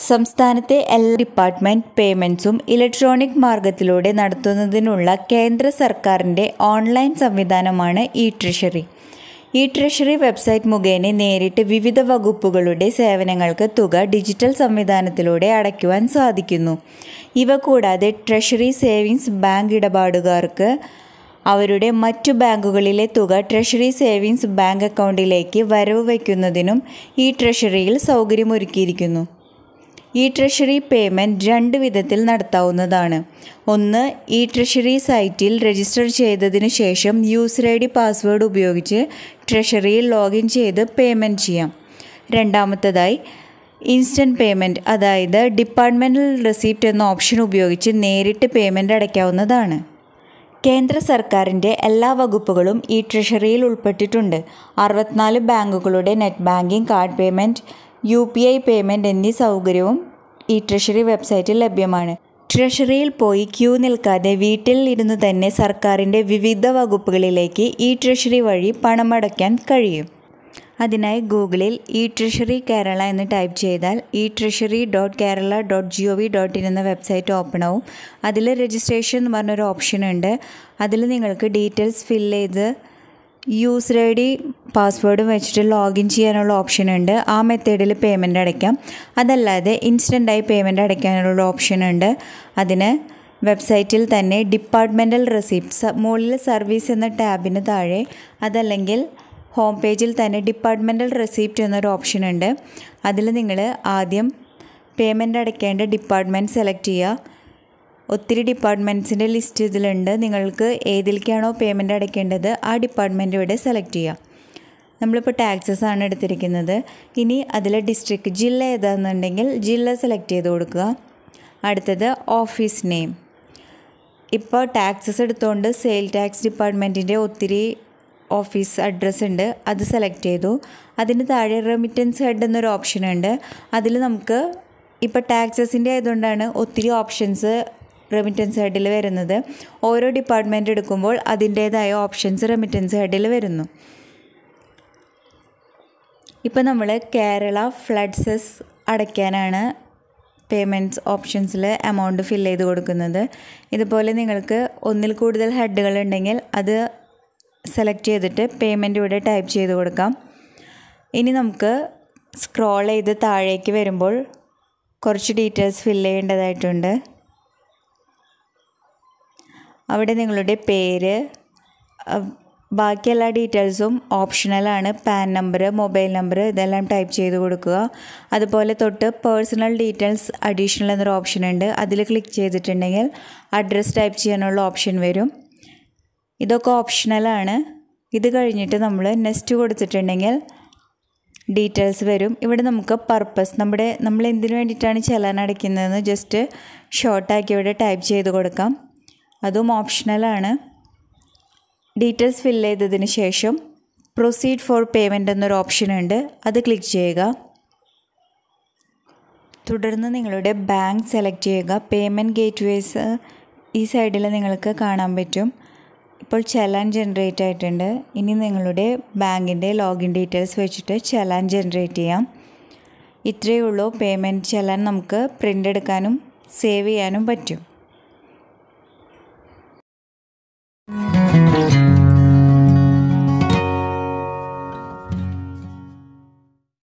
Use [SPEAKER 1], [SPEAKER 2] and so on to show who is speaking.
[SPEAKER 1] സംസ്ഥാനത്തെ എല്ലാ department പേയ്മെന്റ്സും electronic മാർഗത്തിലൂടെ നടത്തുന്നതിനുള്ള കേന്ദ്ര സർക്കാരിന്റെ ഓൺലൈൻ സംവിധാനമാണ് e treasury e treasury website മുഖേന നേരിട്ട് വിവിധ വകുപ്പുകളുടെ സേവനങ്ങൾക്ക് തുക ഡിജിറ്റൽ സംവിധാനത്തിലൂടെ അടയ്ക്കുവാൻ സാധിക്കുന്നു ഇവ കൂടാതെ ട്രഷറി സേവിങ്സ് ബാങ്ക് ഇടപാടുകാർക്ക് അവരുടെ മറ്റു ബാങ്കുകളിലെ തുക ട്രഷറി സേവിങ്സ് ബാങ്ക് അക്കൗണ്ടിലേക്ക് വരവ് വയ്ക്കുന്നതിനും ഈ ട്രഷറിയിൽ സൗകര്യമൊരുക്കിയിരിക്കുന്നു ഇ ട്രഷറി പേയ്മെൻറ്റ് രണ്ട് വിധത്തിൽ നടത്താവുന്നതാണ് ഒന്ന് ഇ ട്രഷറി സൈറ്റിൽ രജിസ്റ്റർ ചെയ്തതിനു ശേഷം യൂസർ ഐ ഡി പാസ്വേഡ് ഉപയോഗിച്ച് ട്രഷറിയിൽ ലോഗിൻ ചെയ്ത് പേയ്മെൻറ്റ് ചെയ്യാം രണ്ടാമത്തതായി ഇൻസ്റ്റൻറ്റ് പേയ്മെൻറ്റ് അതായത് ഡിപ്പാർട്ട്മെൻറ്റൽ റെസിപ്റ്റ് എന്ന ഓപ്ഷൻ ഉപയോഗിച്ച് നേരിട്ട് പേയ്മെൻറ്റ് അടയ്ക്കാവുന്നതാണ് കേന്ദ്ര സർക്കാരിൻ്റെ എല്ലാ വകുപ്പുകളും ഈ ട്രഷറിയിൽ ഉൾപ്പെട്ടിട്ടുണ്ട് അറുപത്തിനാല് ബാങ്കുകളുടെ net banking card payment U P I payment എന്നീ സൗകര്യവും ഈ ട്രഷറി വെബ്സൈറ്റിൽ ലഭ്യമാണ് ട്രഷറിയിൽ പോയി ക്യൂ നിൽക്കാതെ വീട്ടിൽ ഇരുന്ന് തന്നെ സർക്കാരിൻ്റെ വിവിധ വകുപ്പുകളിലേക്ക് ഈ ട്രഷറി വഴി പണമടയ്ക്കാൻ കഴിയും അതിനായി ഗൂഗിളിൽ ഇ ട്രഷറി കേരള എന്ന് ടൈപ്പ് ചെയ്താൽ e treasury dot Kerala dot G O V dot in എന്ന വെബ്സൈറ്റ് ഓപ്പൺ ആവും അതിൽ രജിസ്ട്രേഷൻ എന്ന് പറഞ്ഞൊരു ഓപ്ഷൻ ഉണ്ട് അതിൽ നിങ്ങൾക്ക് ഡീറ്റെയിൽസ് ഫില്ല് ചെയ്ത് യൂസർ ഐ ഡി പാസ്വേഡും വെച്ചിട്ട് ലോഗിൻ ചെയ്യാനുള്ള ഓപ്ഷൻ ഉണ്ട് ആ മെത്തേഡിൽ പേയ്മെൻറ്റ് അടയ്ക്കാം അതല്ലാതെ ഇൻസ്റ്റൻ്റായി പേയ്മെൻറ്റ് അടയ്ക്കാനുള്ള ഓപ്ഷൻ ഉണ്ട് അതിന് വെബ്സൈറ്റിൽ തന്നെ ഡിപ്പാർട്ട്മെൻറ്റൽ റെസിപ്റ്റ്സ് മുകളിൽ സർവീസ് എന്ന ടാബിന് താഴെ അതല്ലെങ്കിൽ ഹോം പേജിൽ തന്നെ ഡിപ്പാർട്ട്മെൻറ്റൽ റെസിപ്റ്റ് എന്നൊരു ഓപ്ഷൻ ഉണ്ട് അതിൽ നിങ്ങൾ ആദ്യം പേയ്മെൻറ്റ് അടയ്ക്കേണ്ട ഡിപ്പാർട്ട്മെൻറ്റ് സെലക്ട് ചെയ്യുക ഒത്തിരി ഡിപ്പാർട്ട്മെൻറ്റ്സിൻ്റെ ലിസ്റ്റ് ഇതിലുണ്ട് നിങ്ങൾക്ക് ഏതിലേക്കാണോ പേയ്മെൻറ്റ് അടയ്ക്കേണ്ടത് ആ ഡിപ്പാർട്ട്മെൻറ്റ് ഇവിടെ സെലക്ട് ചെയ്യാം നമ്മളിപ്പോൾ ടാക്സസ് ആണ് എടുത്തിരിക്കുന്നത് ഇനി അതിലെ ഡിസ്ട്രിക്ട് ജില്ല ഏതാണെന്നുണ്ടെങ്കിൽ ജില്ല സെലക്ട് ചെയ്ത് കൊടുക്കുക അടുത്തത് ഓഫീസ് നെയിം ഇപ്പോൾ ടാക്സസ് എടുത്തുകൊണ്ട് സെയിൽ ടാക്സ് ഡിപ്പാർട്ട്മെൻറ്റിൻ്റെ ഒത്തിരി ഓഫീസ് അഡ്രസ്സ് ഉണ്ട് അത് സെലക്ട് ചെയ്തു അതിന് താഴെ റെമിറ്റൻസ് ഹെഡ് എന്നൊരു ഓപ്ഷൻ ഉണ്ട് അതിൽ നമുക്ക് ഇപ്പോൾ ടാക്സസിൻ്റെ ആയതുകൊണ്ടാണ് ഒത്തിരി ഓപ്ഷൻസ് റെമിറ്റൻസ് ഹെഡിൽ വരുന്നത് ഓരോ ഡിപ്പാർട്ട്മെൻറ്റ് എടുക്കുമ്പോൾ അതിൻ്റേതായ ഓപ്ഷൻസ് റെമിറ്റൻസ് ഹെഡിൽ വരുന്നു ഇപ്പോൾ നമ്മൾ കേരള ഫ്ലഡ് സെസ് അടയ്ക്കാനാണ് പേയ്മെൻറ്റ്സ് ഓപ്ഷൻസിൽ എമൗണ്ട് ഫില്ല് ചെയ്ത് കൊടുക്കുന്നത് ഇതുപോലെ നിങ്ങൾക്ക് ഒന്നിൽ കൂടുതൽ ഹെഡുകൾ ഉണ്ടെങ്കിൽ അത് സെലക്ട് ചെയ്തിട്ട് പേയ്മെൻറ്റ് ഇവിടെ ടൈപ്പ് ചെയ്ത് കൊടുക്കാം ഇനി നമുക്ക് സ്ക്രോൾ ചെയ്ത് താഴേക്ക് വരുമ്പോൾ കുറച്ച് ഡീറ്റെയിൽസ് ഫില്ല് ചെയ്യേണ്ടതായിട്ടുണ്ട് അവിടെ നിങ്ങളുടെ പേര് ബാക്കി എല്ലാ ഡീറ്റെയിൽസും ഓപ്ഷണലാണ് പാൻ നമ്പർ മൊബൈൽ നമ്പർ ഇതെല്ലാം ടൈപ്പ് ചെയ്ത് കൊടുക്കുക അതുപോലെ തൊട്ട് പേഴ്സണൽ ഡീറ്റെയിൽസ് അഡീഷണൽ എന്നൊരു ഓപ്ഷൻ ഉണ്ട് അതിൽ ക്ലിക്ക് ചെയ്തിട്ടുണ്ടെങ്കിൽ അഡ്രസ്സ് ടൈപ്പ് ചെയ്യാനുള്ള ഓപ്ഷൻ വരും ഇതൊക്കെ ഓപ്ഷണലാണ് ഇത് കഴിഞ്ഞിട്ട് നമ്മൾ നെക്സ്റ്റ് കൊടുത്തിട്ടുണ്ടെങ്കിൽ ഡീറ്റെയിൽസ് വരും ഇവിടെ നമുക്ക് പർപ്പസ് നമ്മുടെ നമ്മൾ എന്തിനു വേണ്ടിയിട്ടാണ് ചെലാൻ അടയ്ക്കുന്നതെന്ന് ജസ്റ്റ് ഷോർട്ടാക്കി ഇവിടെ ടൈപ്പ് ചെയ്ത് കൊടുക്കാം അതും ഓപ്ഷണലാണ് ഡീറ്റെയിൽസ് ഫില്ല് ചെയ്തതിന് ശേഷം പ്രൊസീഡ് ഫോർ പേയ്മെൻറ്റ് എന്നൊരു ഓപ്ഷൻ ഉണ്ട് അത് ക്ലിക്ക് ചെയ്യുക തുടർന്ന് നിങ്ങളുടെ ബാങ്ക് സെലക്ട് ചെയ്യുക പേയ്മെൻറ്റ് ഗേറ്റ്വേസ് ഈ സൈഡിൽ നിങ്ങൾക്ക് കാണാൻ പറ്റും ഇപ്പോൾ ചലാൻ ജനറേറ്റ് ആയിട്ടുണ്ട് ഇനി നിങ്ങളുടെ ബാങ്കിൻ്റെ ലോഗിൻ ഡീറ്റെയിൽസ് വെച്ചിട്ട് ചലാൻ ജനറേറ്റ് ചെയ്യാം ഇത്രയേ ഉള്ളൂ പേയ്മെൻറ്റ് ചലാൻ നമുക്ക് പ്രിൻ്റ് എടുക്കാനും സേവ് ചെയ്യാനും പറ്റും